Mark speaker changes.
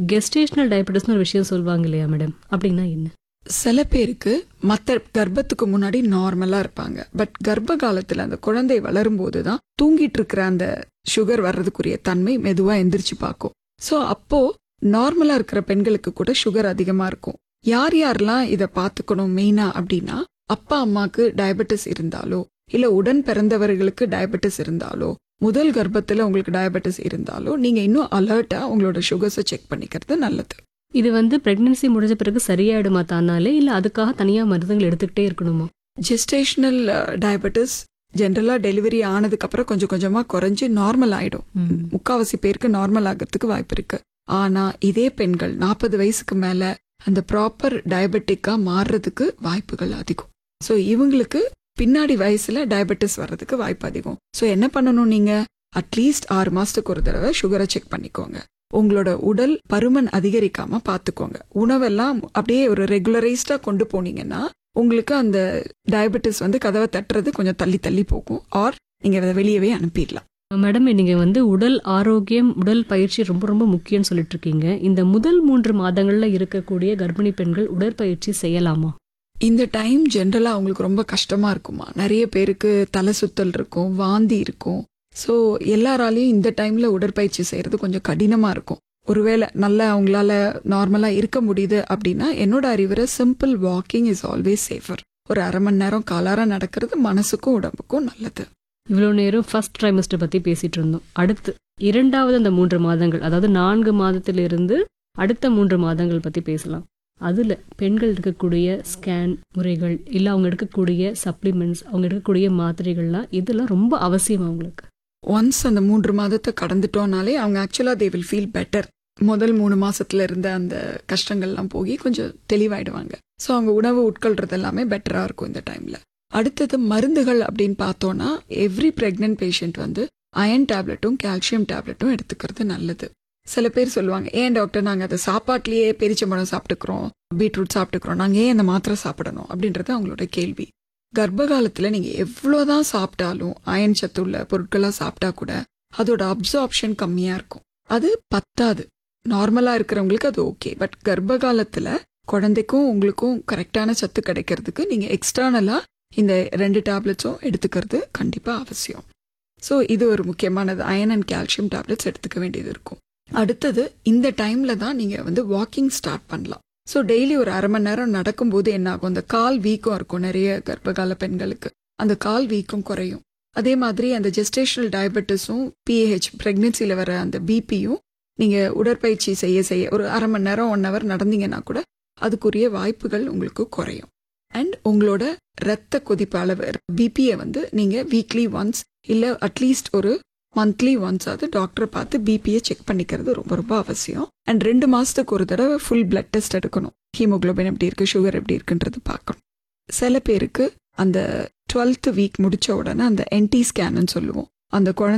Speaker 1: gestational டயபெட்டிஸ்னு ஒரு விஷயம் சொல்லுவாங்க இல்லையா மேடம் அப்படின்னா என்ன
Speaker 2: சில பேருக்கு மற்ற கர்ப்பத்துக்கு முன்னாடி நார்மலா இருப்பாங்க பட் கர்ப்ப காலத்துல அந்த குழந்தை வளரும்போது தான் தூங்கிட்டு இருக்கிற அந்த சுகர் வர்றதுக்குரிய தன்மை மெதுவா எந்திரிச்சு பார்க்கும் ஸோ அப்போ நார்மலா இருக்கிற பெண்களுக்கு கூட சுகர் அதிகமா இருக்கும் யார் யாரெல்லாம் இதை பார்த்துக்கணும் மெயினா அப்படின்னா அப்பா அம்மாக்கு டயபெட்டிஸ் இருந்தாலோ இல்ல உடன் பிறந்தவர்களுக்கு டயபெட்டிஸ் இருந்தாலோ முதல் கர்ப்பத்துல உங்களுக்கு டயபெட்டிஸ் இருந்தாலோ நீங்க இன்னும் அலர்ட்டா உங்களோட சுகர்ஸை செக் பண்ணிக்கிறது நல்லது
Speaker 1: இது வந்து பிரெக்னன்சி முடிஞ்ச பிறகு சரியாயிடுமா தானாலே இல்ல அதுக்காக தனியா மருந்துகள் எடுத்துக்கிட்டே இருக்கணுமா
Speaker 2: ஜெஸ்டேஷனல் டயபெட்டிஸ் ஜென்ரலாக டெலிவரி ஆனதுக்கு அப்புறம் கொஞ்சம் கொஞ்சமா குறைஞ்சு நார்மல் ஆயிடும் முக்காவாசி பேருக்கு நார்மல் ஆகிறதுக்கு வாய்ப்பு இருக்கு ஆனா இதே பெண்கள் நாற்பது வயசுக்கு மேல அந்த ப்ராப்பர் டயபெட்டிக்கா மாறுறதுக்கு வாய்ப்புகள் அதிகம் ஸோ இவங்களுக்கு பின்னாடி வயசுல டயபெட்டிஸ் வர்றதுக்கு வாய்ப்பு அதிகம் ஸோ என்ன பண்ணணும் நீங்க அட்லீஸ்ட் ஆறு மாசத்துக்கு ஒரு தடவை சுகரை செக் பண்ணிக்கோங்க உங்களோட உடல் பருமன் அதிகரிக்காம பார்த்துக்கோங்க உணவெல்லாம் அப்படியே ஒரு ரெகுலரைஸ்டா கொண்டு போனீங்கன்னா உங்களுக்கு அந்த டயபெட்டிஸ் வந்து கதவை தட்டுறது கொஞ்சம் தள்ளி தள்ளி போகும் ஆர் நீங்க அதை வெளியவே அனுப்பிடலாம்
Speaker 1: மேடம் நீங்க வந்து உடல் ஆரோக்கியம் உடல் பயிற்சி ரொம்ப ரொம்ப முக்கியம்னு சொல்லிட்டு இருக்கீங்க இந்த முதல் மூன்று மாதங்கள்ல இருக்கக்கூடிய கர்ப்பிணி பெண்கள் உடற்பயிற்சி செய்யலாமா
Speaker 2: இந்த டைம் ஜென்ரலா அவங்களுக்கு ரொம்ப கஷ்டமா இருக்குமா நிறைய பேருக்கு தலை சுத்தல் இருக்கும் வாந்தி இருக்கும் ஸோ எல்லாராலையும் இந்த டைம்ல உடற்பயிற்சி செய்யறது கொஞ்சம் கடினமா இருக்கும் ஒருவேளை நல்லா அவங்களால நார்மலா இருக்க முடியுது அப்படின்னா என்னோட அறிவுரை simple walking is always safer ஒரு அரை மணி நேரம் காலார நடக்கிறது மனசுக்கும் உடம்புக்கும் நல்லது
Speaker 1: இவ்வளோ நேரம் ஃபர்ஸ்ட் ட்ரைமஸ்டர் பத்தி பேசிட்டு இருந்தோம் அடுத்து இரண்டாவது அந்த மூன்று மாதங்கள் அதாவது நான்கு மாதத்திலிருந்து அடுத்த மூன்று மாதங்கள் பத்தி பேசலாம் அதுல பெண்கள் எடுக்கக்கூடிய ஸ்கேன் முறைகள் இல்ல அவங்க எடுக்கக்கூடிய சப்ளிமெண்ட்ஸ் அவங்க எடுக்கக்கூடிய மாத்திரைகள்லாம் இதெல்லாம் ரொம்ப அவசியம் அவங்களுக்கு
Speaker 2: ஒன்ஸ் அந்த மூன்று மாதத்தை கடந்துட்டோம்னாலே அவங்க ஆக்சுவலா தே வில் ஃபீல் பெட்டர் முதல் மூணு மாசத்துல இருந்த அந்த கஷ்டங்கள்லாம் போய் கொஞ்சம் தெளிவாயிடுவாங்க ஸோ அவங்க உணவு உட்கொள்றது எல்லாமே பெட்டரா இருக்கும் இந்த டைம்ல அடுத்தது மருந்துகள் அப்படின்னு பார்த்தோம்னா எவ்ரி பிரெக்னென்ட் பேஷண்ட் வந்து அயன் டேப்லெட்டும் கால்சியம் டேப்லெட்டும் எடுத்துக்கிறது நல்லது சில பேர் சொல்லுவாங்க ஏன் டாக்டர் நாங்கள் அதை சாப்பாட்லேயே பெரிச்சம்பழம் சாப்பிட்டுக்கிறோம் பீட்ரூட் சாப்பிட்டுக்கிறோம் நாங்கள் ஏன் அந்த மாத்திரை சாப்பிடணும் அப்படின்றது அவங்களோட கேள்வி கர்ப்ப காலத்துல நீங்க எவ்வளோதான் சாப்பிட்டாலும் அயன் சத்து உள்ள பொருட்களா சாப்பிட்டா கூட அதோட அப்சார்ப்ஷன் கம்மியா இருக்கும் அது பத்தாது நார்மலா இருக்கிறவங்களுக்கு அது ஓகே பட் கர்ப்ப காலத்துல குழந்தைக்கும் உங்களுக்கும் கரெக்டான சத்து கிடைக்கிறதுக்கு நீங்க எக்ஸ்டர்னலா இந்த ரெண்டு டேப்லெட்ஸும் எடுத்துக்கிறது கண்டிப்பா அவசியம் ஸோ இது ஒரு முக்கியமானது அயன் அண்ட் கால்சியம் டேப்லெட்ஸ் எடுத்துக்க வேண்டியது இருக்கும் அடுத்தது இந்த டைம்ல தான் நீங்க வந்து வாக்கிங் ஸ்டார்ட் பண்ணலாம் ஸோ டெய்லி ஒரு அரை மணி நேரம் நடக்கும்போது என்ன ஆகும் அந்த கால் வீக்கம் இருக்கும் நிறைய கர்ப்பகால பெண்களுக்கு அந்த கால் வீக்கம் குறையும் அதே மாதிரி அந்த ஜெஸ்டேஷனல் டயபெட்டிஸும் பிஏஹெச் பிரெக்னன்சியில் வர அந்த பிபியும் நீங்கள் உடற்பயிற்சி செய்ய செய்ய ஒரு அரை மணி நேரம் ஒன் ஹவர் நடந்தீங்கன்னா கூட அதுக்குரிய வாய்ப்புகள் உங்களுக்கு குறையும் அண்ட் உங்களோட ரத்த கொதிப்பு அளவு பிபியை வந்து நீங்கள் வீக்லி ஒன்ஸ் இல்லை அட்லீஸ்ட் ஒரு மந்த்லி ஒன்ஸ் அது டாக்டரை பார்த்து பிபியை செக் பண்ணிக்கிறது ரொம்ப ரொம்ப அவசியம் அண்ட் ரெண்டு மாசத்துக்கு ஒரு தடவை ஃபுல் பிளட் டெஸ்ட் எடுக்கணும் ஹீமோகுளோபின் எப்படி இருக்கு சுகர் எப்படி இருக்குன்றது பார்க்கணும் சில பேருக்கு அந்த டுவெல்த் வீக் முடிச்ச உடனே அந்த என்டி ஸ்கேன்னு சொல்லுவோம் அந்த குழந்தை